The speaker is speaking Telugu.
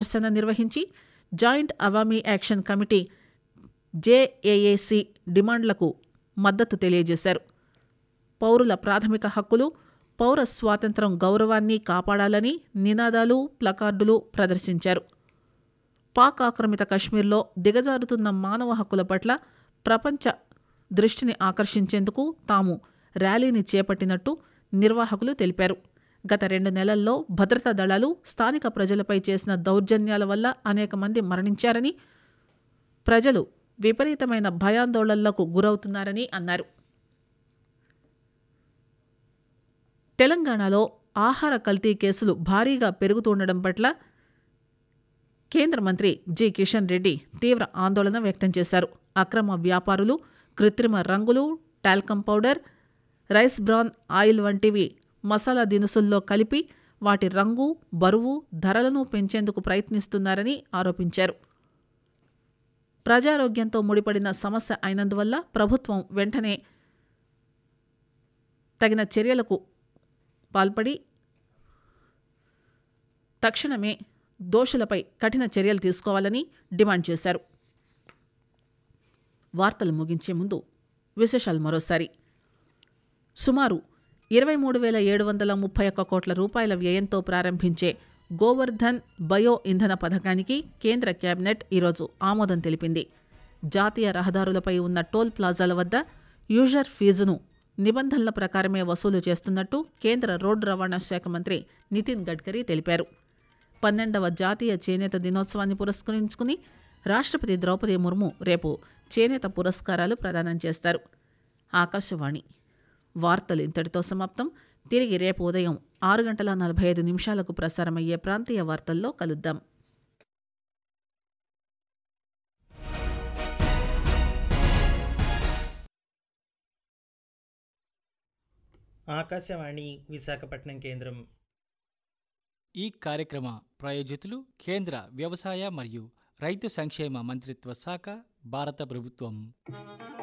ప్రదర్శన నిర్వహించి joint Awami action committee JAAC డిమాండ్లకు మద్దతు తెలియజేశారు పౌరుల ప్రాథమిక హక్కులు పౌర స్వాతంత్రం గౌరవాన్ని కాపాడాలని నినాదాలు ప్లకార్డులు ప్రదర్శించారు పాక్ ఆక్రమిత కశ్మీర్లో దిగజారుతున్న మానవ హక్కుల పట్ల ప్రపంచ దృష్టిని ఆకర్షించేందుకు తాము ర్యాలీని చేపట్టినట్టు నిర్వాహకులు తెలిపారు గత రెండు నెలల్లో భద్రతా దళాలు స్థానిక ప్రజలపై చేసిన దౌర్జన్యాల వల్ల అనేక మంది మరణించారని ప్రజలు విపరీతమైన భయాందోళనలకు గురవుతున్నారని అన్నారు తెలంగాణలో ఆహార కల్తీ కేసులు భారీగా పెరుగుతుండడం పట్ల కేంద్ర మంత్రి జి కిషన్ రెడ్డి తీవ్ర ఆందోళన వ్యక్తం చేశారు అక్రమ వ్యాపారులు కృత్రిమ రంగులు talcum powder rice bran oil వంటివి మసాలా దినుసుల్లో కలిపి వాటి రంగు బరువు ధరలను పెంచేందుకు ప్రయత్నిస్తున్నారని ఆరోపించారు ప్రజారోగ్యంతో ముడిపడిన సమస్య అయినందువల్ల ప్రభుత్వం వెంటనే తగిన చర్యలకు పాల్పడి తక్షణమే దోషులపై కఠిన చర్యలు తీసుకోవాలని డిమాండ్ చేశారు వార్తలు ముగించే ముందు విశేషాలు మరోసారి సుమారు ఇరవై మూడు వేల ఏడు వందల ముప్పై ఒక్క కోట్ల రూపాయల వ్యయంతో ప్రారంభించే గోవర్ధన్ బయో ఇంధన పథకానికి కేంద్ర కేబినెట్ ఈరోజు ఆమోదం తెలిపింది జాతీయ రహదారులపై ఉన్న టోల్ ప్లాజాల వద్ద యూజర్ ఫీజును నిబంధనల ప్రకారమే వసూలు చేస్తున్నట్టు కేంద్ర రోడ్డు రవాణా శాఖ మంత్రి నితిన్ గడ్కరీ తెలిపారు పన్నెండవ జాతీయ చేనేత దినోత్సవాన్ని పురస్కరించుకుని రాష్ట్రపతి ద్రౌపది ముర్ము రేపు చేనేత పురస్కారాలు ప్రదానం చేస్తారు ఆకాశవాణి వార్తలు ఇంతటితో సమాప్తం తిరిగి రేపు ఉదయం ఆరు గంటల నలభై ఐదు నిమిషాలకు ప్రసారమయ్యే ప్రాంతీయ వార్తల్లో కలుద్దాం ఆకాశవాణి విశాఖపట్నం కేంద్రం ఈ కార్యక్రమ ప్రాయోజితులు కేంద్ర వ్యవసాయ మరియు రైతు సంక్షేమ మంత్రిత్వ శాఖ భారత ప్రభుత్వం